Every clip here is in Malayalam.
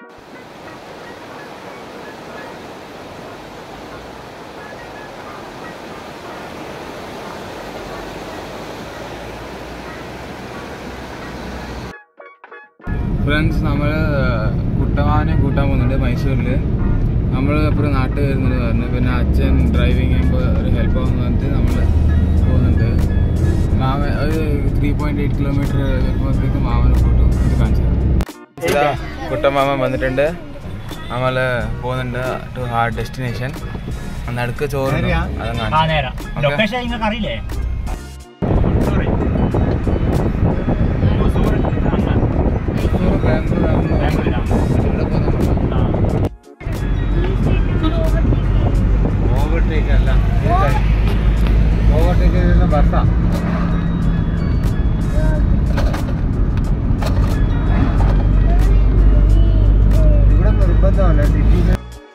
ഫ്രണ്ട്സ് നമ്മൾ കുട്ടമാനെ കൂട്ടാൻ പോകുന്നുണ്ട് മൈസൂരിൽ നമ്മൾ അപ്പുറം നാട്ടിൽ വരുന്നുണ്ട് പറഞ്ഞു പിന്നെ അച്ഛൻ ഡ്രൈവിംഗ് ചെയ്യുമ്പോൾ ഒരു ഹെൽപ്പ് ആവുന്ന പറഞ്ഞിട്ട് നമ്മൾ പോകുന്നുണ്ട് മാമ ഒരു ത്രീ പോയിന്റ് എയ്റ്റ് കിലോമീറ്റർ വരുമ്പോഴത്തേക്ക് മാമനെ പോട്ടു ഇത് കാണിച്ചു കുട്ടമാമൻ വന്നിട്ടുണ്ട് നമ്മൾ പോകുന്നുണ്ട് ടു ഹാർഡ് ഡെസ്റ്റിനേഷൻ നടുക്ക് ചോറ് അതും ആ കാണിച്ചു നേരം Okay. ലൊക്കേഷൻ നിങ്ങൾക്ക് അറിയില്ലേ ഓവർടേക്ക് അല്ല ഓവർടേക്ക് ചെയ്യുന്ന ബസ്സാ ഇവിടെ നിർബന്ധമല്ല സിറ്റിയിൽ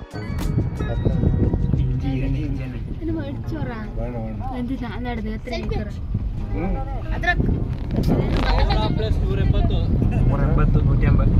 ഇത് മേടിച്ചോറാ വേണം വേണം എന്ത് ഞാൻ നടന്നത് എത്ര മണിക്കൂർ ഉം. അത്ര നൂറെൺപത്ത് നൂറ്റി അമ്പത്